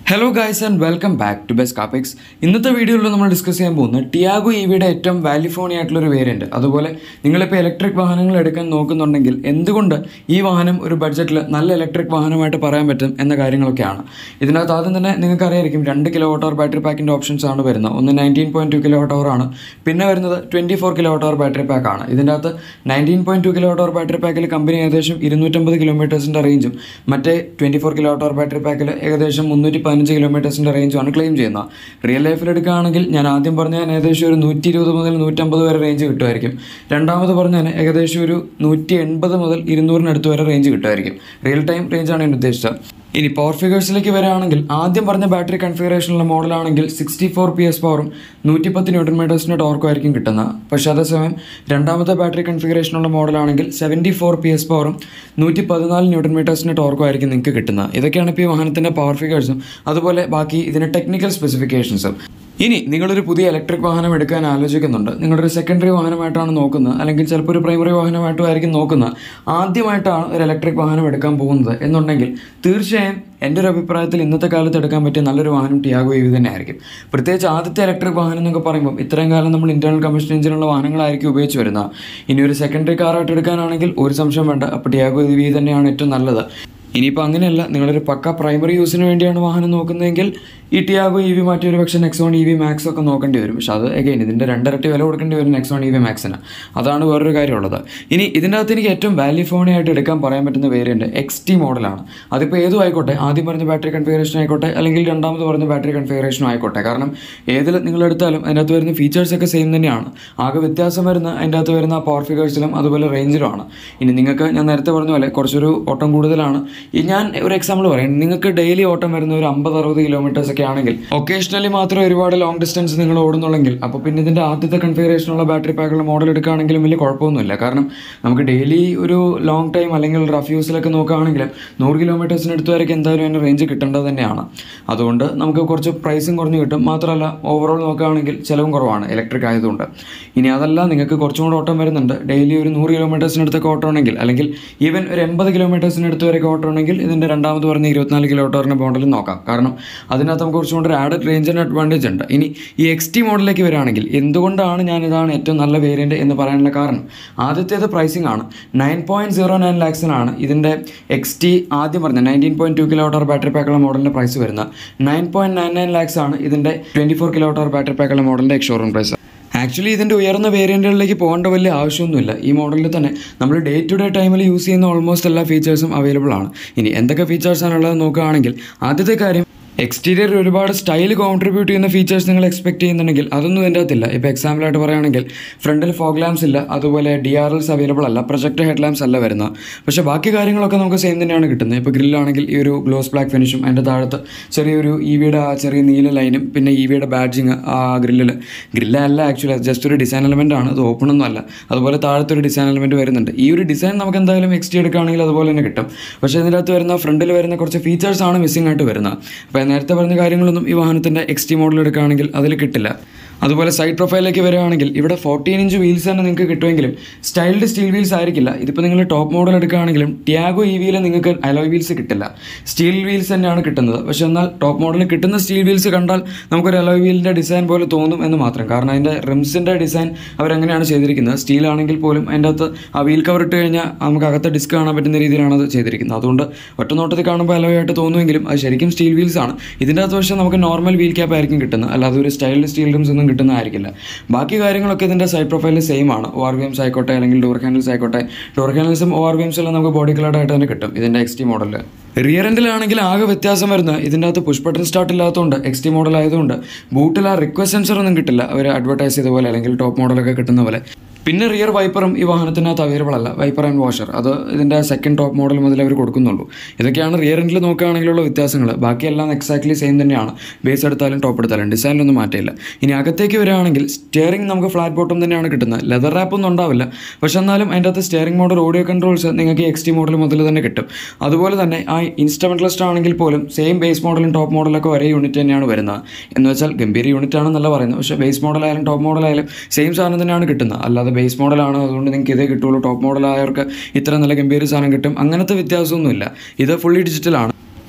hello guys and welcome back to best കാപ്പിക്സ് ഇന്നത്തെ വീഡിയോയിൽ നമ്മൾ ഡിസ്കസ് ചെയ്യാൻ പോകുന്നത് ടിയാഗോ ഇവിയുടെ ഏറ്റവും വാല്യൂഫോണി ആയിട്ടുള്ളൊരു വേരിയൻറ്റ് അതുപോലെ നിങ്ങളിപ്പോൾ ഇലക്ട്രിക് വാഹനങ്ങൾ എടുക്കാൻ നോക്കുന്നുണ്ടെങ്കിൽ എന്തുകൊണ്ട് ഈ വാഹനം ഒരു ബഡ്ജറ്റിൽ നല്ല ഇലക്ട്രിക് വാഹനമായിട്ട് പറയാൻ പറ്റും എന്ന കാര്യങ്ങളൊക്കെയാണ് ഇതിനകത്ത് ആദ്യം തന്നെ നിങ്ങൾക്ക് അറിയായിരിക്കും രണ്ട് കിലോ വാട്ട് അവർ ബാറ്ററി പാക്കിൻ്റെ ഓപ്ഷൻസ് ആണ് വരുന്നത് ഒന്ന് nineteen point two kilo watt hour ആണ് പിന്നെ വരുന്നത് twenty four kilo watt hour battery pack ആണ് ഇതിൻ്റെ അകത്ത് nineteen point two kilo watt hour battery പാക്കിൽ കമ്പനി ഏകദേശം ഇരുന്നൂറ്റമ്പത് കിലോമീറ്റേഴ്സിൻ്റെ റേഞ്ചും മറ്റേ twenty four kilo watt hour battery പാക്കിൽ ഏകദേശം മുന്നൂറ്റി പതിനഞ്ച് കിലോമീറ്റേഴ്സിൻ്റെ റേഞ്ചുമാണ് ക്ലെയിം ചെയ്യുന്നത് റിയൽ ലൈഫിൽ എടുക്കുകയാണെങ്കിൽ ഞാൻ ആദ്യം പറഞ്ഞാൽ ഏകദേശം ഒരു നൂറ്റി ഇരുപത് മുതൽ നൂറ്റമ്പത് വരെ റേഞ്ച് കിട്ടുമായിരിക്കും രണ്ടാമത് പറഞ്ഞാൽ ഏകദേശം ഒരു നൂറ്റി എൺപത് മുതൽ ഇരുന്നൂറിനടുത്ത് വരെ റേഞ്ച് കിട്ടുമായിരിക്കും റിയൽ ടൈം റേഞ്ചാണ് ഞാൻ ഉദ്ദേശിച്ചത് ഇനി പവർ ഫിഗേഴ്സിലേക്ക് വരികയാണെങ്കിൽ ആദ്യം പറഞ്ഞ ബാറ്ററി കൺഫിഗറേഷനുള്ള മോഡലാണെങ്കിൽ സിക്സ്റ്റി ഫോർ പി എസ് പവറും നൂറ്റിപ്പത്ത് ന്യൂട്ടൺ മീറ്റേഴ്സിൻ്റെ ടോർക്കും ആയിരിക്കും കിട്ടുന്നത് പക്ഷേ അതേസമയം രണ്ടാമത്തെ ബാറ്ററി കൺഫിഗറേഷനുള്ള മോഡലാണെങ്കിൽ സെവൻറ്റി ഫോർ പി എസ് പവറും നൂറ്റി പതിനാല് ന്യൂട്ടൺ മീറ്റേഴ്സിൻ്റെ ടോർക്കും ആയിരിക്കും നിങ്ങൾക്ക് കിട്ടുന്നത് ഇതൊക്കെയാണ് ഇപ്പോൾ ഈ വാഹനത്തിൻ്റെ പവർ ഫിഗേഴ്സും അതുപോലെ ബാക്കി ഇതിൻ്റെ ടെക്നിക്കൽ സ്പെസിഫിക്കേഷൻസും ഇനി നിങ്ങളൊരു പുതിയ ഇലക്ട്രിക് വാഹനം എടുക്കാൻ ആലോചിക്കുന്നുണ്ട് നിങ്ങളൊരു സെക്കൻഡറി വാഹനമായിട്ടാണ് നോക്കുന്നത് അല്ലെങ്കിൽ ചിലപ്പോൾ ഒരു പ്രൈമറി വാഹനമായിട്ടും ആയിരിക്കും നോക്കുന്നത് ആദ്യമായിട്ടാണ് ഒരു ഇലക്ട്രിക് വാഹനം എടുക്കാൻ പോകുന്നത് എന്നുണ്ടെങ്കിൽ തീർച്ചയായും എൻ്റെ ഒരു അഭിപ്രായത്തിൽ ഇന്നത്തെ കാലത്ത് എടുക്കാൻ പറ്റിയ നല്ലൊരു വാഹനം ടിയാഗോ ഇവി തന്നെ ആയിരിക്കും പ്രത്യേകിച്ച് ആദ്യത്തെ ഇലക്ട്രിക് വാഹനം എന്നൊക്കെ പറയുമ്പോൾ ഇത്രയും കാലം നമ്മൾ ഇൻറ്റേർണൽ കമ്പഷൻ എഞ്ചിനുള്ള വാഹനങ്ങളായിരിക്കും ഉപയോഗിച്ച് വരുന്നത് ഇനി ഒരു സെക്കൻഡറി കാറായിട്ട് എടുക്കാനാണെങ്കിൽ ഒരു സംശയം വേണ്ട അപ്പോൾ ടിയാഗോ ഇവി തന്നെയാണ് ഏറ്റവും നല്ലത് ഇനിയിപ്പോൾ അങ്ങനെയല്ല നിങ്ങളൊരു പക്ക പ്രൈമറി യൂസിന് വേണ്ടിയാണ് വാഹനം നോക്കുന്നതെങ്കിൽ ഈ ടിയാഗോ ഇ വി മാറ്റി ഒരു പക്ഷേ നെക്സോൺ ഇ വി മാക്സ് ഒക്കെ നോക്കേണ്ടി വരും പക്ഷേ അത് എഗൈൻ ഇതിൻ്റെ രണ്ടിരട്ടി വില കൊടുക്കേണ്ടി വരും നെക്സോൺ ഇ വി മാക്സിന് അതാണ് വേറൊരു കാര്യമുള്ളത് ഇനി ഇതിൻ്റെ അകത്ത് എനിക്ക് ഏറ്റവും വാല്യൂ ഫോണി ആയിട്ട് എടുക്കാൻ പറയാൻ പറ്റുന്ന വേരിയൻറ്റ് എക്സ് ടി മോഡലാണ് അതിപ്പോൾ ഏതും ആയിക്കോട്ടെ ആദ്യം പറഞ്ഞ ബാറ്ററി കൺഫിഗറേഷൻ ആയിക്കോട്ടെ അല്ലെങ്കിൽ രണ്ടാമത് പറഞ്ഞ ബാറ്ററി കൺഫിഗറേഷനും ആയിക്കോട്ടെ കാരണം ഏതിൽ നിങ്ങൾ എടുത്താലും അതിൻ്റെ അകത്ത് വരുന്ന ഫീച്ചേഴ്സ് ഒക്കെ സെയിം തന്നെയാണ് ആകെ വ്യത്യാസം വരുന്ന അതിൻ്റെ അകത്ത് വരുന്ന പവർ ഫിഗേഴ്സിലും അതുപോലെ റേഞ്ചിലുമാണ് ഇനി നിങ്ങൾക്ക് ഞാൻ നേരത്തെ പറഞ്ഞ പോലെ കുറച്ചൊരു ഓട്ടം കൂടുതലാണ് ഈ ഞാൻ ഒരു എക്സാമ്പിൾ പറയാം നിങ്ങൾക്ക് ഡെയിലി ഓട്ടം വരുന്ന ഒരു അമ്പത് അറുപത് കിലോമീറ്റേഴ്സ് ഒക്കെ ആണെങ്കിൽ ഒക്കേഷണലി മാത്രം ഒരുപാട് ലോങ് ഡിസ്റ്റൻസ് നിങ്ങൾ ഓടുന്നുള്ളെങ്കിൽ അപ്പോൾ പിന്നെ ഇതിൻ്റെ ആദ്യത്തെ കൺഫിഗറേഷനുള്ള ബാറ്ററി പാക്കുള്ള മോഡൽ എടുക്കുകയാണെങ്കിലും വലിയ കുഴപ്പമൊന്നുമില്ല കാരണം നമുക്ക് ഡെയിലി ഒരു ലോങ് ടൈം അല്ലെങ്കിൽ റഫ് യൂസിലൊക്കെ നോക്കുകയാണെങ്കിലും നൂറ് കിലോമീറ്റേഴ്സിന് അടുത്ത് വരെയൊക്കെ എന്തായാലും അതിൻ്റെ റേഞ്ച് കിട്ടേണ്ടത് തന്നെയാണ് അതുകൊണ്ട് നമുക്ക് കുറച്ച് പ്രൈസും കുറഞ്ഞ് കിട്ടും മാത്രമല്ല ഓവറോൾ നോക്കുകയാണെങ്കിൽ ചിലവും കുറവാണ് ഇലക്ട്രിക് ആയതുകൊണ്ട് ഇനി അതല്ല നിങ്ങൾക്ക് കുറച്ചും കൂടെ ഓട്ടം വരുന്നുണ്ട് ഡെയിലി ഒരു നൂറ് കിലോമീറ്റേഴ്സിനടുത്തൊക്കെ ഓട്ടം ഉണ്ടെങ്കിൽ അല്ലെങ്കിൽ ഈവൻ ഒരു എൺപത് കിലോമീറ്റേഴ്സിനടുത്ത് വരെയൊക്കെ ഓട്ടം ഉണ്ടെങ്കിൽ ഇതിൻ്റെ രണ്ടാമത് പറഞ്ഞ ഇരുപത്തിനാല് കിലോമീറ്ററിൻ്റെ മോഡൽ നോക്കാം കാരണം അതിനകത്ത് നമുക്ക് കുറച്ചും കൂടെ ഒരു ആഡഡ് റേഞ്ചിന് അഡ്വാൻറ്റേജ് ഉണ്ട് ഇനി ഈ എക്സ് ടി മോഡലിലേക്ക് വരികയാണെങ്കിൽ എന്തുകൊണ്ടാണ് ഞാൻ ഇതാണ് ഏറ്റവും നല്ല വേരിയൻറ്റ് എന്ന് പറയാനുള്ള കാരണം ആദ്യത്തേത് പ്രൈസിംഗ് ആണ് നയൻ പോയിൻറ്റ് സീറോ നയൻ ലാക്സിനാണ് ഇതിൻ്റെ എക്സ് ടി ആദ്യം പറഞ്ഞ nineteen point two kilo watt battery പാക്കുള്ള മോഡലിൻ്റെ പ്രൈസ് വരുന്നത് nine point nine nine lakhs ആണ് ഇതിൻ്റെ twenty four kilo watt battery പാക്കുള്ള മോഡലിൻ്റെ എക്സ്ഷോറൂം പ്രൈസ് ആക്ച്വലി ഇതിൻ്റെ ഉയർന്ന വേരിയൻറ്റുകളിലേക്ക് പോകേണ്ട വലിയ ആവശ്യമൊന്നുമില്ല ഈ മോഡലിൽ തന്നെ നമ്മൾ ഡേ ടു ഡേ ടൈമിൽ യൂസ് ചെയ്യുന്ന ഓൾമോസ്റ്റ് എല്ലാ ഫീച്ചേഴ്സും അവൈലബിൾ ആണ് ഇനി എന്തൊക്കെ ഫീച്ചേഴ്സാണുള്ളത് നോക്കുകയാണെങ്കിൽ ആദ്യത്തെ കാര്യം എക്സ്റ്റീരിയർ ഒരുപാട് സ്റ്റൈൽ കോൺട്രിബ്യൂട്ട് ചെയ്യുന്ന ഫീച്ചേഴ്സ് നിങ്ങൾ എക്സ്പെക്ട് ചെയ്യുന്നുണ്ടെങ്കിൽ അതൊന്നും ഇതിൻ്റെ അകത്തില്ല ഇപ്പോൾ എക്സാമ്പിളായിട്ട് പറയുകയാണെങ്കിൽ ഫ്രണ്ടിൽ ഫോഗ് ലാംപ്സ് ഇല്ല അതുപോലെ ഡി ആർ എൽസ് അവൈലബിൾ അല്ല പ്രൊജക്ട് ഹെഡ് ലാംപ്സ് അല്ല വരുന്നത് പക്ഷേ ബാക്കി കാര്യങ്ങളൊക്കെ നമുക്ക് സെയിം തന്നെയാണ് കിട്ടുന്നത് ഇപ്പോൾ ഗ്രില്ലാണെങ്കിൽ ഈ ഒരു ഗ്ലോസ് ബ്ലാക്ക് ഫിനിഷും അതിൻ്റെ താഴത്ത് ചെറിയൊരു ഇ വിയുടെ ആ ചെറിയ നീല ലൈനും പിന്നെ ഇ വിയുടെ ബാഡ്ജിങ് ആ ഗ്രില്ലിൽ ഗ്രില്ല അല്ല ആക്ച്വലി അത് ജസ്റ്റ് ഒരു ഡിസൈൻ എലമെൻ്റ് ആണ് അത് ഓപ്പൺ ഒന്നും അല്ല അതുപോലെ താഴത്തെ ഒരു ഡിസൈൻ എലമെൻറ്റ് വരുന്നുണ്ട് ഈ ഒരു ഡിസൈൻ നമുക്ക് എന്തായാലും എക്സ് ടി എടുക്കുകയാണെങ്കിൽ അതുപോലെ തന്നെ കിട്ടും പക്ഷേ ഇതിൻ്റെ അകത്ത് വരുന്ന ഫ്രണ്ടിൽ വരുന്ന കുറച്ച് ഫീച്ചേഴ്സാണ് മിസ്സിംഗ് ആയിട്ട് വരുന്നത് അപ്പോൾ നേരത്തെ പറഞ്ഞ കാര്യങ്ങളൊന്നും ഈ വാഹനത്തിൻ്റെ എക്സ് ടി മോഡൽ എടുക്കുകയാണെങ്കിൽ അതിൽ കിട്ടില്ല അതുപോലെ സൈഡ് പ്രൊഫൈലിലേക്ക് വരികയാണെങ്കിൽ ഇവിടെ ഫോർട്ടീൻ ഇഞ്ച് വീൽസ് തന്നെ നിങ്ങൾക്ക് കിട്ടുമെങ്കിലും സ്റ്റൈൽഡ് സ്റ്റീൽ വീൽസ് ആയിരിക്കില്ല ഇതിപ്പോൾ നിങ്ങൾ ടോപ്പ് മോഡൽ എടുക്കുകയാണെങ്കിലും ടിയാഗോ ഇ വിയിൽ നിങ്ങൾക്ക് അലോയ് വീൽസ് കിട്ടില്ല സ്റ്റീൽ വീൽസ് തന്നെയാണ് കിട്ടുന്നത് പക്ഷേ എന്നാൽ ടോപ്പ് മോഡലിൽ കിട്ടുന്ന സ്റ്റീൽ വീൽസ് കണ്ടാൽ നമുക്കൊരു അലോയ് വീലിൻ്റെ ഡിസൈൻ പോലെ തോന്നും എന്ന് മാത്രം കാരണം അതിൻ്റെ റിംസിൻ്റെ ഡിസൈൻ അവരെങ്ങനെയാണ് ചെയ്തിരിക്കുന്നത് സ്റ്റീൽ ആണെങ്കിൽ പോലും അതിൻ്റെ അകത്ത് ആ വീൽ കവർ ഇട്ട് കഴിഞ്ഞാൽ നമുക്ക് അകത്തെ ഡിസ്ക് കാണാൻ പറ്റുന്ന രീതിയിലാണ് അത് ചെയ്തിരിക്കുന്നത് അതുകൊണ്ട് ഒറ്റ നോട്ടത്തിൽ കാണുമ്പോൾ അലോയ് ആയിട്ട് തോന്നുമെങ്കിലും അത് ശരിക്കും സ്റ്റീൽ വീൽസ് ആണ് ഇതിൻ്റെ അകത്ത് പക്ഷേ നമുക്ക് നോർമൽ വീൽ ക്യാപ്പ് ആയിരിക്കും കിട്ടുന്നത് അല്ലാതെ ഒരു സ്റ്റൈൽഡ് സ്റ്റീൽ റിംസ് ഒന്നും കിട്ടുന്നതായിരിക്കില്ല ബാക്കി കാര്യങ്ങളൊക്കെ ഇതിൻ്റെ സൈഡ് പ്രൊഫൈലിൽ സെയിം ആണ് ഒ ആർ വിഎംസ് ആയിക്കോട്ടെ അല്ലെങ്കിൽ ഡോർ ഹാൻഡിൽസ് ആയിക്കോട്ടെ ഡോർ ഹാൻഡിൽസും ഒ ആർ വിഎംസ് എല്ലാം നമുക്ക് ബോഡി കളർഡായിട്ട് തന്നെ കിട്ടും ഇതിൻ്റെ എക്സ് ടി മോഡലിൽ റിയർ എൻഡിലാണെങ്കിൽ ആകെ വ്യത്യാസം വരുന്നത് ഇതിൻ്റെ അകത്ത് പുഷ് ബട്ടൺ സ്റ്റാർട്ട് ഇല്ലാത്തതുകൊണ്ട് എക്സ് ടി മോഡൽ ആയതുകൊണ്ട് ബൂട്ടിൽ ആ റിക്വസ്റ്റ് സെൻസർ ഒന്നും കിട്ടില്ല അവർ അഡ്വർടൈസ് ചെയ്ത പോലെ അല്ലെങ്കിൽ ടോപ്പ് മോഡലൊക്കെ കിട്ടുന്ന പോലെ പിന്നെ റിയർ വൈപ്പറും ഈ വാഹനത്തിനകത്ത് അവൈലബിൾ അല്ല വൈപ്പർ ആൻഡ് വാഷർ അത് ഇതിൻ്റെ സെക്കൻഡ് ടോപ്പ് മോഡൽ മുതൽ അവർ കൊടുക്കുന്നുള്ളൂ ഇതൊക്കെയാണ് റിയർ എൻഡിൽ നോക്കുകയാണെങ്കിലുള്ള വ്യത്യാസങ്ങൾ ബാക്കിയെല്ലാം എക്സാക്ട്ലി സെയിം തന്നെയാണ് ബേസ് എടുത്താലും ടോപ്പ് എടുത്താലും ഡിസൈനിലൊന്നും മാറ്റില്ല ഇനി അകത്തേക്ക് വരികയാണെങ്കിൽ സ്റ്റിയറിംഗ് നമുക്ക് ഫ്ലാറ്റ് ബോട്ടം തന്നെയാണ് കിട്ടുന്നത് ലെതർ റാപ്പ് ഒന്നും ഉണ്ടാവില്ല പക്ഷെ എന്നാലും അതിൻ്റെ അകത്ത് സ്റ്റിയറിംഗ് മോഡൽ ഓഡിയോ കൺട്രോൾസ് നിങ്ങൾക്ക് എക്സ് ടി മോഡൽ മുതൽ തന്നെ കിട്ടും അതുപോലെ തന്നെ ആ ഇൻസ്റ്റമെൻറ്റലിസ്റ്റ് ആണെങ്കിൽ പോലും സെയിം ബേസ് മോഡലും ടോപ്പ് മോഡലൊക്കെ ഒരേ യൂണിറ്റ് തന്നെയാണ് വരുന്നത് എന്ന് വെച്ചാൽ ഗംഭീര യൂണിറ്റ് ആണെന്നല്ല പറയുന്നത് പക്ഷേ ബേസ് മോഡലായാലും ടോപ്പ് മോഡലായാലും സെയിം സാധനം തന്നെയാണ് കിട്ടുന്നത് അല്ലാതെ ബേസ് മോഡലാണ് അതുകൊണ്ട് നിങ്ങൾക്ക് ഇതേ കിട്ടുള്ളൂ ടോപ്പ് മോഡലായവർക്ക് ഇത്ര നല്ല ഗംഭീര സാധനം കിട്ടും അങ്ങനത്തെ വ്യത്യാസമൊന്നുമില്ല ഇത് ഫുള്ളി ഡിജിറ്റലാണ്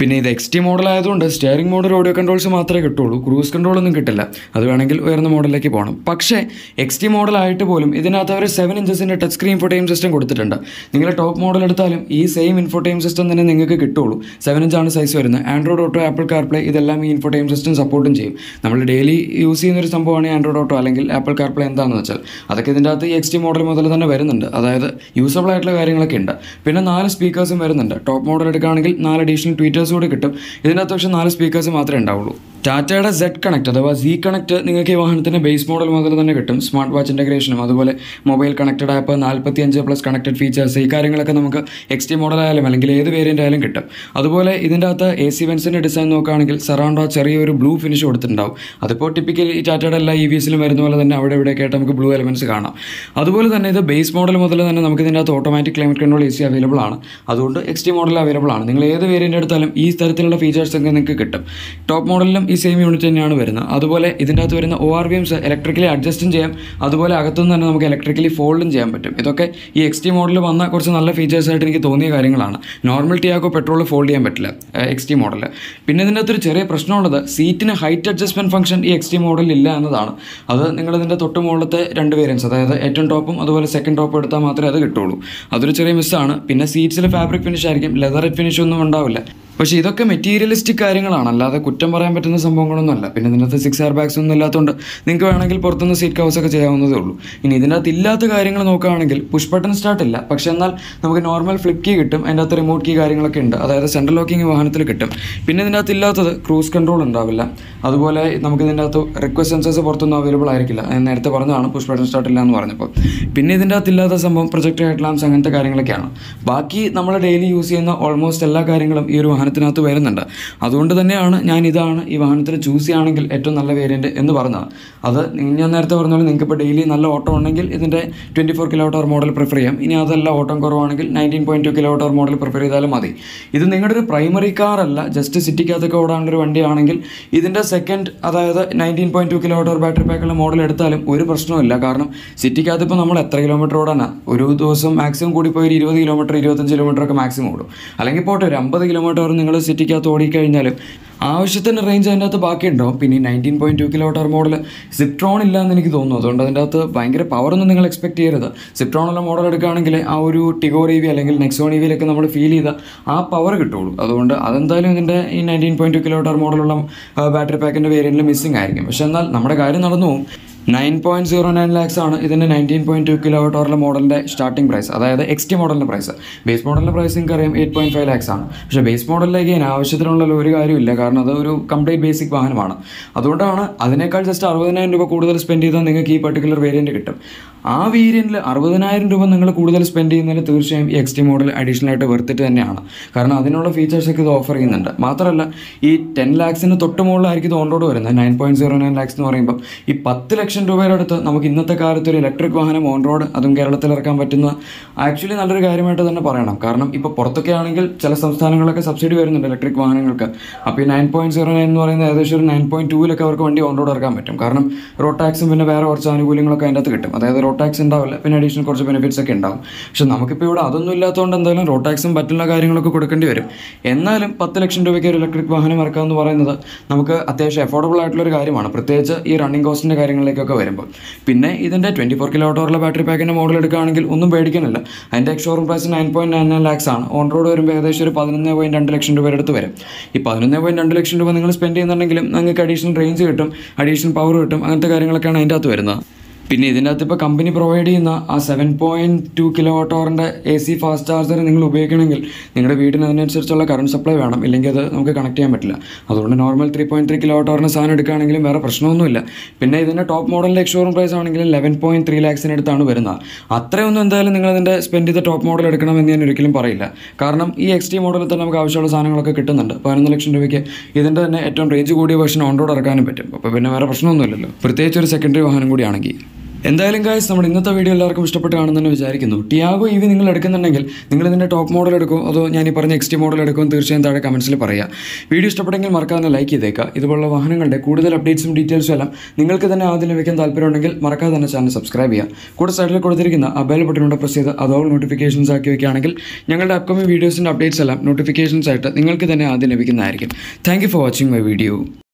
പിന്നെ ഇത് എക്സ് ടി മോഡൽ ആയതുകൊണ്ട് സ്റ്റിയറിംഗ് മോഡൽ ഓഡിയോ കൺട്രോൾസ് മാത്രമേ കിട്ടുള്ളൂ ക്രൂസ് കൺട്രോൾ ഒന്നും കിട്ടില്ല അത് വേണമെങ്കിൽ ഉയർന്ന മോഡലിലേക്ക് പോകണം പക്ഷേ എക്സ് ടി മോഡലായിട്ട് പോലും ഇതിനകത്ത് അവർ സെവൻ ഇഞ്ചസിൻ്റെ ടച്ച് സ്ക്രീൻ ഇൻഫോടൈം സിസ്റ്റം കൊടുത്തിട്ടുണ്ട് നിങ്ങൾ ടോപ്പ് മോഡൽ എടുത്താലും ഈ സെയിം ഇൻഫോടൈം സിസ്റ്റം തന്നെ നിങ്ങൾക്ക് കിട്ടുള്ളൂ സെവൻ ഇഞ്ചാണ് സൈസ് വരുന്നത് ആൻഡ്രോയിഡ് ഓട്ടോ ആപ്പിൾ കാർപ്ലേ ഇതെല്ലാം ഈ ഇൻഫോടൈം സിസ്റ്റം സപ്പോർട്ടും ചെയ്യും നമ്മൾ ഡെയിലി യൂസ് ചെയ്യുന്ന ഒരു സംഭവമാണ് ആൻഡ്രോയിഡ് ഓട്ടോ അല്ലെങ്കിൽ ആപ്പിൾ കാർപ്ലേ എന്താണെന്ന് വെച്ചാൽ അതൊക്കെ ഇതിൻ്റെ അകത്ത് ഈ എക്സ് ടി മോഡൽ മുതൽ തന്നെ വരുന്നുണ്ട് അതായത് യൂസബിൾ ആയിട്ടുള്ള കാര്യങ്ങളൊക്കെ ഉണ്ട് പിന്നെ നാല് സ്പീക്കേഴ്സും വരുന്നുണ്ട് ടോപ്പ് മോഡൽ എടുക്കുകയാണെങ്കിൽ നാല് അഡീഷണൽ ട്വീറ്റേഴ്സ് കൂടി കിട്ടും ഇതിനകത്ത് പക്ഷേ നാല് സ്പീക്കേഴ്സ് മാത്രമേ ഉണ്ടാവുള്ളൂ ടാറ്റയുടെ സെഡ് കണക്ട് അഥവാ സി കണക്ട് നിങ്ങൾക്ക് ഈ വാഹനത്തിൻ്റെ ബേസ് മോഡൽ മുതൽ തന്നെ കിട്ടും സ്മാർട്ട് വാച്ച് ഇൻ്റഗ്രേഷനും അതുപോലെ മൊബൈൽ കണക്റ്റഡ് ആപ്പ് നാൽപ്പത്തിയഞ്ച് പ്ലസ് കണക്റ്റഡ് ഫീച്ചേഴ്സ് ഈ കാര്യങ്ങളൊക്കെ നമുക്ക് എക്സ് ടി മോഡൽ ആയാലും അല്ലെങ്കിൽ ഏത് വേരിയൻ്റ് ആയാലും കിട്ടും അതുപോലെ ഇതിൻ്റെ അകത്ത് എ സി വെൻസിൻ്റെ ഡിസൈൻ നോക്കുകയാണെങ്കിൽ സറൗണ്ട് ആ ചെറിയൊരു ബ്ലൂ ഫിനിഷ് കൊടുത്തിട്ടുണ്ടാവും അതിപ്പോൾ ടിപ്പിക്കലി ഈ ടാറ്റയുടെ എല്ലാ ഇ വിസിലും വരുന്ന പോലെ തന്നെ അവിടെ ഇവിടെയൊക്കെ ആയിട്ട് നമുക്ക് ബ്ലൂ എലമെൻറ്റ്സ് കാണാം അതുപോലെ തന്നെ ഇത് ബേസ് മോഡൽ മുതൽ തന്നെ നമുക്ക് ഇതിൻ്റെ അകത്ത് automatic climate control A C available ആണ് അതുകൊണ്ട് എക്സ് ടി മോഡൽ അവൈലബിൾ ആണ് നിങ്ങൾ ഏത് വേരിയൻ്റ് എടുത്താലും ഈ തരത്തിലുള്ള ഫീച്ചേഴ്സ് ഒക്കെ നിങ്ങൾക്ക് കിട്ടും ടോപ്പ് മോഡലിലും ഈ സെയിം യൂണിറ്റ് തന്നെയാണ് വരുന്നത് അതുപോലെ ഇതിൻ്റെ അകത്ത് വരുന്ന O R V Ms electrically അഡ്ജസ്റ്റും ചെയ്യാം അതുപോലെ അകത്തുനിന്ന് തന്നെ നമുക്ക് ഇലക്ട്രിക്കലി ഫോൾഡും ചെയ്യാൻ പറ്റും ഇതൊക്കെ ഈ എക്സ് ടി മോഡലിൽ വന്ന കുറച്ച് നല്ല ഫീച്ചേഴ്സ് ആയിട്ട് എനിക്ക് തോന്നിയ കാര്യങ്ങളാണ് നോർമൽ ടിയാക്കോ പെട്രോൾ ഫോൾഡ് ചെയ്യാൻ പറ്റില്ല എക്സ് ടി മോഡലിൽ പിന്നെ ഇതിൻ്റെ അകത്തൊരു ചെറിയ പ്രശ്നമുള്ളത് സീറ്റിന് ഹൈറ്റ് അഡ്ജസ്റ്റ്മെൻറ്റ് ഫംഗ്ഷൻ ഈ എക്സ് ടി മോഡലിൽ ഇല്ല എന്നതാണ് അത് നിങ്ങൾ ഇതിൻ്റെ തൊട്ട് മുകളിലത്തെ രണ്ട് വേരിയൻസ് അതായത് ഏറ്റവും ടോപ്പും അതുപോലെ സെക്കൻഡ് ടോപ്പും എടുത്താൽ മാത്രമേ അത് കിട്ടുള്ളൂ അതൊരു ചെറിയ മിസ്സാണ് പിന്നെ സീറ്റ്സിൽ ഫാബ്രിക് ഫിനിഷ് ആയിരിക്കും ലെതർ ഫിനിഷ് ഒന്നും ഉണ്ടാവില്ല പക്ഷേ ഇതൊക്കെ മെറ്റീരിയലിസ്റ്റിക് കാര്യങ്ങളാണ് അല്ലാതെ കുറ്റം പറയാൻ പറ്റുന്ന സംഭവങ്ങളൊന്നും അല്ല പിന്നെ ഇതിനകത്ത് സിക്സ് എയർ ബാഗ്സ് ഒന്നും ഇല്ലാത്തതുകൊണ്ട് നിങ്ങൾക്ക് വേണമെങ്കിൽ പുറത്തുനിന്ന് സീറ്റ് കവേഴ്സ് ഒക്കെ ചെയ്യാവുന്നതേ ഉള്ളൂ ഇനി ഇതിനകത്ത് ഇല്ലാത്ത കാര്യങ്ങൾ നോക്കുകയാണെങ്കിൽ പുഷ് ബട്ടൺ സ്റ്റാർട്ട് ഇല്ല പക്ഷേ എന്നാൽ നമുക്ക് നോർമൽ ഫ്ലിപ്പ് കീ കിട്ടും അതിൻ്റെ അകത്ത് റിമോട്ട് കീ കാര്യങ്ങളൊക്കെ ഉണ്ട് അതായത് സെൻട്രൽ ലോക്കിംഗ് വാഹനത്തിൽ കിട്ടും പിന്നെ ഇതിനകത്ത് ഇല്ലാത്തത് ക്രൂസ് കൺട്രോൾ ഉണ്ടാവില്ല അതുപോലെ നമുക്ക് ഇതിൻ്റെ അകത്ത് റിക്വസ്റ്റ് സെൻസേഴ്സ് പുറത്തൊന്നും അവൈലബിൾ ആയിരിക്കില്ല ഞാൻ നേരത്തെ പറഞ്ഞതാണ് പുഷ് ബട്ടൺ സ്റ്റാർട്ട് ഇല്ല എന്ന് പറഞ്ഞപ്പോൾ പിന്നെ ഇതിൻ്റെ അകത്ത് ഇല്ലാത്ത സംഭവം പ്രൊജക്ട് ഹെഡ് ലാംസ് അങ്ങനത്തെ കാര്യങ്ങളൊക്കെയാണ് ബാക്കി നമ്മൾ ഡെയിലി യൂസ് ചെയ്യുന്ന ഓൾമോസ്റ്റ് എല്ലാ കാര്യങ്ങളും ഈ ഒരു വാഹനത്തിനകത്ത് വരുന്നുണ്ട് അതുകൊണ്ട് തന്നെയാണ് ഞാൻ ഇതാണ് ഈ വാഹനത്തിൽ ചൂസ് ചെയ്യുകയാണെങ്കിൽ ഏറ്റവും നല്ല വേരിയൻറ്റ് എന്ന് പറഞ്ഞത് അത് നി- ഞാൻ നേരത്തെ പറഞ്ഞ പോലെ നിങ്ങൾക്ക് ഇപ്പോൾ ഡെയിലി നല്ല ഓട്ടം ഉണ്ടെങ്കിൽ ഇതിൻ്റെ twenty four kilo hour model prefer ചെയ്യാം ഇനി അതല്ല ഓട്ടം കുറവാണെങ്കിൽ nineteen point two kilo hour model prefer ചെയ്താലും മതി ഇത് നിങ്ങളുടെ ഒരു പ്രൈമറി കാർ അല്ല ജസ്റ്റ് സിറ്റിക്കകത്തൊക്കെ ഓടാനുള്ള ഒരു വണ്ടിയാണെങ്കിൽ ഇതിൻ്റെ സെക്കൻഡ് അതായത് nineteen point two kilo hour battery പാക്കുള്ള മോഡൽ എടുത്താലും ഒരു പ്രശ്നവുമില്ല കാരണം സിറ്റിക്കകത്ത് ഇപ്പോൾ നമ്മൾ എത്ര കിലോമീറ്റർ ഓടാനാ ഒരു ദിവസം മാക്സിമം കൂടി പോയി ഒരു ഇരുപത് കിലോമീറ്റർ ഇരുപത്തഞ്ച് കിലോമീറ്റർ ഒക്കെ മാക്സിമം ഓടും അല്ലെങ്കിൽ പോട്ടെ ഒരു അമ്പത് കിലോമീറ്റർ നിങ്ങൾ സിറ്റിക്കകത്ത് ഓടിക്കഴിഞ്ഞാലും ആവശ്യത്തിന് റേഞ്ച് അതിൻ്റെ അകത്ത് ബാക്കിയുണ്ടാവും പിന്നെ nineteen point two kilo watt model Ziptron ഇല്ല എന്ന് എനിക്ക് തോന്നുന്നു അതുകൊണ്ട് അതിൻ്റെ അകത്ത് ഭയങ്കര പവറൊന്നും നിങ്ങൾ എക്സ്പെക്ട് ചെയ്യരുത് സിപ്ട്രോണുള്ള മോഡൽ എടുക്കുകയാണെങ്കിൽ ആ ഒരു ടിഗോർ ഇ വി അല്ലെങ്കിൽ നെക്സോൺ ഇ വിയിലൊക്കെ നമ്മൾ ഫീൽ ചെയ്ത ആ പവർ കിട്ടുള്ളൂ അതുകൊണ്ട് അതെന്തായാലും ഇതിൻ്റെ ഈ nineteen point two kilo watt മോഡലുള്ള ബാറ്ററി പാക്കിൻ്റെ വേരിയൻറ്റിൽ മിസ്സിംഗ് ആയിരിക്കും പക്ഷേ എന്നാൽ നമ്മുടെ കാര്യം നടന്നു പോകും nine point zero nine lakhs ആണ് ഇതിൻ്റെ nineteen point two kilo watt മോഡലിൻ്റെ സ്റ്റാർട്ടിംഗ് പ്രൈസ് അതായത് എക്സ് ടി മോഡലിൻ്റെ പ്രൈസ് ബേസ് മോഡലിൻ്റെ പ്രൈസ് നിങ്ങൾക്ക് അറിയാം എയ്റ്റ് പോയിന്റ് ഫൈവ് ലാക്സ് ആണ് പക്ഷേ ബേസ് മോഡലിലേക്ക് ഞാൻ ആവശ്യത്തിനുള്ള ഒരു കാര്യമില്ല കാരണം അത് ഒരു കംപ്ലീറ്റ് ബേസിക് വാഹനമാണ് അതുകൊണ്ടാണ് അതിനേക്കാൾ ജസ്റ്റ് അറുപതിനായിരം രൂപ കൂടുതൽ സ്പെൻഡ് ചെയ്താൽ നിങ്ങൾക്ക് ഈ പർട്ടിക്കുലർ വേരിയൻറ്റ് കിട്ടും ആ വേരിയൻറ്റിൽ അറുപതിനായിരം രൂപ നിങ്ങൾ കൂടുതൽ സ്പെൻഡ് ചെയ്യുന്നതിന് തീർച്ചയായും ഈ എക്സ് ടി മോഡൽ അഡീഷണൽ ആയിട്ട് വെറുത്തിട്ട് തന്നെയാണ് കാരണം അതിനുള്ള ഫീച്ചേഴ്സൊക്കെ ഇത് ഓഫർ ചെയ്യുന്നുണ്ട് മാത്രമല്ല ഈ ടെൻ ലാക്സിന് തൊട്ട് മുകളിലായിരിക്കും ഇത് ഓൺ റോഡ് വരുന്നത് nine point zero nine lakhs എന്ന് പറയുമ്പോൾ ഈ പത്ത് ലക്ഷം രൂപയുടെ അടുത്ത് നമുക്ക് ഇന്നത്തെ കാലത്ത് ഒരു ഇലക്ട്രിക് വാഹനം ഓൺ റോഡ് അതും കേരളത്തിൽ ഇറക്കാൻ പറ്റുന്ന ആക്ച്വലി നല്ലൊരു കാര്യമായിട്ട് തന്നെ പറയണം കാരണം ഇപ്പോൾ പുറത്തൊക്കെ ആണെങ്കിൽ ചില സംസ്ഥാനങ്ങളൊക്കെ സബ്സിഡി വരുന്നുണ്ട് ഇലക്ട്രിക് വാഹനങ്ങൾക്ക് അപ്പോൾ ഈ നയൻ പോയിന്റ് സീറോ നയൻ എന്ന് പറയുന്നത് ഏകദേശം ഒരു നയൻ പോയിന്റ് ടൂവിലൊക്കെ അവർക്ക് വണ്ടി ഓൺ റോഡ് ഇറക്കാൻ പറ്റും കാരണം റോഡ് ടാക്സും പിന്നെ വേറെ കുറച്ച് ആനുകൂല്യങ്ങളൊക്കെ അതിൻ്റെ അകത്ത് കിട്ടും അതായത് റോഡ് ടാക്സ് ഉണ്ടാവില്ല പിന്നെ അഡീഷണൽ കുറച്ച് ബെനിഫിറ്റ്സ് ഒക്കെ ഉണ്ടാവും പക്ഷെ നമുക്കിപ്പോൾ ഇവിടെ അതൊന്നും ഇല്ലാത്തതുകൊണ്ട് എന്തായാലും റോഡ് ടാക്സും മറ്റുള്ള കാര്യങ്ങളൊക്കെ കൊടുക്കേണ്ടി വരും എന്നാലും പത്ത് ലക്ഷം രൂപയ്ക്ക് ഒരു ഇലക്ട്രിക് വാഹനം ഇറക്കുക എന്ന് പറയുന്നത് നമുക്ക് അത്യാവശ്യം അഫോർഡബിൾ ആയിട്ടുള്ള ഒരു കാര്യമാണ് പ്രത്യേകിച്ച് ഈ റണ്ണിങ് കോസ്റ്റിൻ്റെ കാര്യങ്ങളിലേക്കൊക്കെ വരുമ്പോൾ പിന്നെ ഇതിൻ്റെ ട്വൻറ്റി ഫോർ കിലോ വാട്ടുള്ള ബാറ്ററി പാക്കിൻ്റെ മോഡൽ എടുക്കുകയാണെങ്കിൽ ഒന്നും പേടിക്കാനില്ല അതിൻ്റെ showroom price nine point nine nine lakhs ആണ് ഓൺ റോഡ് വരുമ്പോൾ ഏകദേശം ഒരു പതിനൊന്ന് പോയിന്റ് രണ്ട് ലക്ഷം രൂപയുടെ അടുത്ത് വരും ഈ പതിനൊന്ന് പോയിന്റ് രണ്ട് ലക്ഷം രൂപ നിങ്ങൾ സ്പെൻഡ് ചെയ്യുന്നുണ്ടെങ്കിലും നിങ്ങൾക്ക് അഡീഷണൽ റേഞ്ച് കിട്ടും അഡീഷണൽ പവർ കിട്ടും അങ്ങനത്തെ കാര്യങ്ങളൊക്കെയാണ് അതിൻ്റെ അകത്ത് വരുന്നത് പിന്നെ ഇതിൻ്റെ അകത്ത് ഇപ്പോൾ കമ്പനി പ്രൊവൈഡ് ചെയ്യുന്ന ആ seven point two kilo watt അവറിൻ്റെ എ സി ഫാസ്റ്റ് ചാർജർ നിങ്ങൾ ഉപയോഗിക്കണമെങ്കിൽ നിങ്ങളുടെ വീടിന് അതിനനുസരിച്ചുള്ള കറണ്ട് സപ്ലൈ വേണം ഇല്ലെങ്കിൽ അത് നമുക്ക് കണക്ട് ചെയ്യാൻ പറ്റില്ല അതുകൊണ്ട് normal three point three kilo watt അവറിന് സാധനം എടുക്കുകയാണെങ്കിലും വേറെ പ്രശ്നമൊന്നുമില്ല പിന്നെ ഇതിൻ്റെ ടോപ്പ് മോഡലിൻ്റെ എക്സ്ഷോറൂം പ്രൈസ് ആണെങ്കിലും ലെവൻ പോയിൻറ്റ് ത്രീ ലാക്സിന് അടുത്താണ് വരുന്നത് അത്രയൊന്നും എന്തായാലും നിങ്ങൾ ഇതിൻ്റെ സ്പെൻഡ് ചെയ്ത ടോപ്പ് മോഡൽ എടുക്കണമെന്ന് ഞാൻ ഒരിക്കലും പറയില്ല കാരണം ഈ എക്സ് ടി മോഡലിൽ തന്നെ നമുക്ക് ആവശ്യമുള്ള സാധനങ്ങളൊക്കെ കിട്ടുന്നുണ്ട് പതിനൊന്ന് ലക്ഷം രൂപയ്ക്ക് ഇതിൻ്റെ തന്നെ ഏറ്റവും റേഞ്ച് കൂടിയ വേർഷൻ ഓൺ റോഡ് ഇറക്കാനും പറ്റും അപ്പോൾ പിന്നെ വേറെ പ്രശ്നമൊന്നുമില്ലല്ലോ പ്രത്യേകിച്ച് ഒരു സെക്കൻഡറി വാഹനം കൂടിയാണെങ്കിൽ എന്തായാലും ഗായ്സ് നമ്മുടെ ഇന്നത്തെ വീഡിയോ എല്ലാവർക്കും ഇഷ്ടപ്പെട്ടാണെന്ന് തന്നെ വിചാരിക്കുന്നു ടിയാഗോ ഇവി നിങ്ങൾ എടുക്കുന്നുണ്ടെങ്കിൽ നിങ്ങൾ ഇതിൻ്റെ ടോപ്പ് മോഡൽ എടുക്കുമോ അതോ ഞാൻ ഈ പറഞ്ഞ എക്സ്റ്റി മോഡൽ എടുക്കുമോ എന്ന് തീർച്ചയായും താഴെ കമൻസിൽ പറയുക വീഡിയോ ഇഷ്ടപ്പെട്ടെങ്കിൽ മറക്കാതെ ലൈക്ക് ചെയ്തേക്കുക ഇതുപോലുള്ള വാഹനങ്ങളുടെ കൂടുതൽ അപ്ഡേറ്റ്സും ഡീറ്റെയിൽസും എല്ലാം നിങ്ങൾക്ക് തന്നെ ആദ്യം ലഭിക്കാൻ താല്പര്യമുണ്ടെങ്കിൽ മറക്കാതെ തന്നെ ചാനൽ സബ്സ്ക്രൈബ് ചെയ്യുക കൂടെ സൈഡിൽ കൊടുത്തിരിക്കുന്ന ആ ബെൽ ബട്ടൺ പ്രസ് ചെയ്ത് അതോൾ നോട്ടിഫിക്കേഷൻസ് ആക്കി വയ്ക്കുകയാണെങ്കിൽ ഞങ്ങളുടെ അപ്കമിംഗ് വീഡിയോസിൻ്റെ അപ്ഡേറ്റ്സ് എല്ലാം നോട്ടിഫിക്കേഷൻസ് ആയിട്ട് നിങ്ങൾക്ക് തന്നെ ആദ്യം ലഭിക്കുന്നതായിരിക്കും thank for watching my video